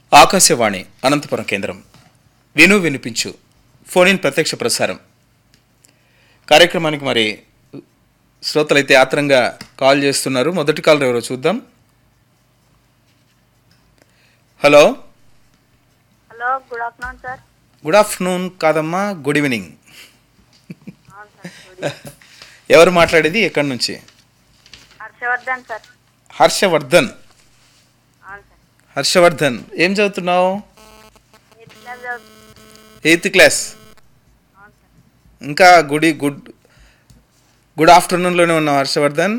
ఆకాశవాణి అనంతపురం కేంద్రం విను వినిపించు ఫోన్ ఇన్ ప్రత్యక్ష ప్రసారం కార్యక్రమానికి మరి శ్రోతలైతే ఆత్రంగా కాల్ చేస్తున్నారు మొదటి కాల్ ఎవరో చూద్దాం hello hello good afternoon sir good afternoon కాదమ్మా గుడ్ ఈవినింగ్ అవును సార్ గుడ్ ఎవరు మాట్లాడేది ఎక్కడి నుంచి హర్షవర్ధన్ సార్ హర్షవర్ధన్ అవును సార్ హర్షవర్ధన్ ఏం చదువుతున్నావు ఎయిత్ క్లాస్ చదువు- ఎయిత్ క్లాస్ అవును సార్ ఇంకా గుడి గుడ్ గుడ్ ఆఫ్టర్నూన్లోనే ఉన్నావు హర్షవర్ధన్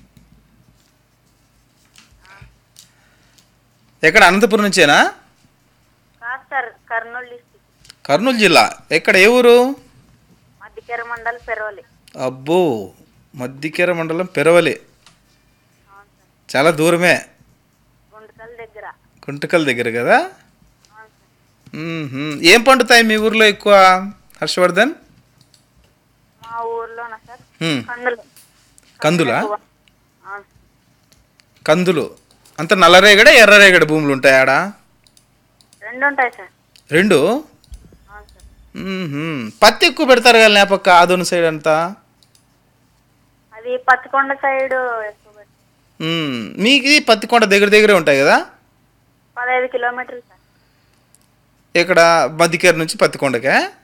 ఎక్కడ అనంతపురం నుంచేనా కాదు సార్ కర్నూలు డిస్టిక్ కర్నూలు జిల్లా ఎక్కడ ఏ ఊరు మధ్యకెర మండల్ పెరవలి అబ్బో మద్దికెర మండలం పెరవలి అవును సార్ చాలా దూరమే గుంటకల్ దగ్గర కుంటకల్ దగ్గర కదా అవును సార్ మ్మ్హ్మ్. ఏం పండుతాయి మీ ఊర్లో ఎక్కువ హర్షవర్ధన్ మా ఊర్లోనా సార్ మ్మ్. కందులు కందులా ఎక్కువ. అవును సార్ కందులు అంత నల్లరేగడ ఎర్రరేగడ భూములు ఉంటాయి ఆడ రెండు ఉంటాయి సార్ రెండు అవును సార్ మ్మ్హ్మ్. పత్తి ఎక్కువ పెడతారు కదా లేపక్క ఆదోని సైడ్ అంతా అది పత్తికొండ సైడ్ ఎక్కువ పెడతారు. మ్మ్. మీకు ఈ పత్తికొండ దగ్గర దగ్గరే ఉంటాయి కదా పదహైదు కిలోమీటర్లు సార్ ఇక్కడ మధ్యకేరు నుంచి పత్తికొండకే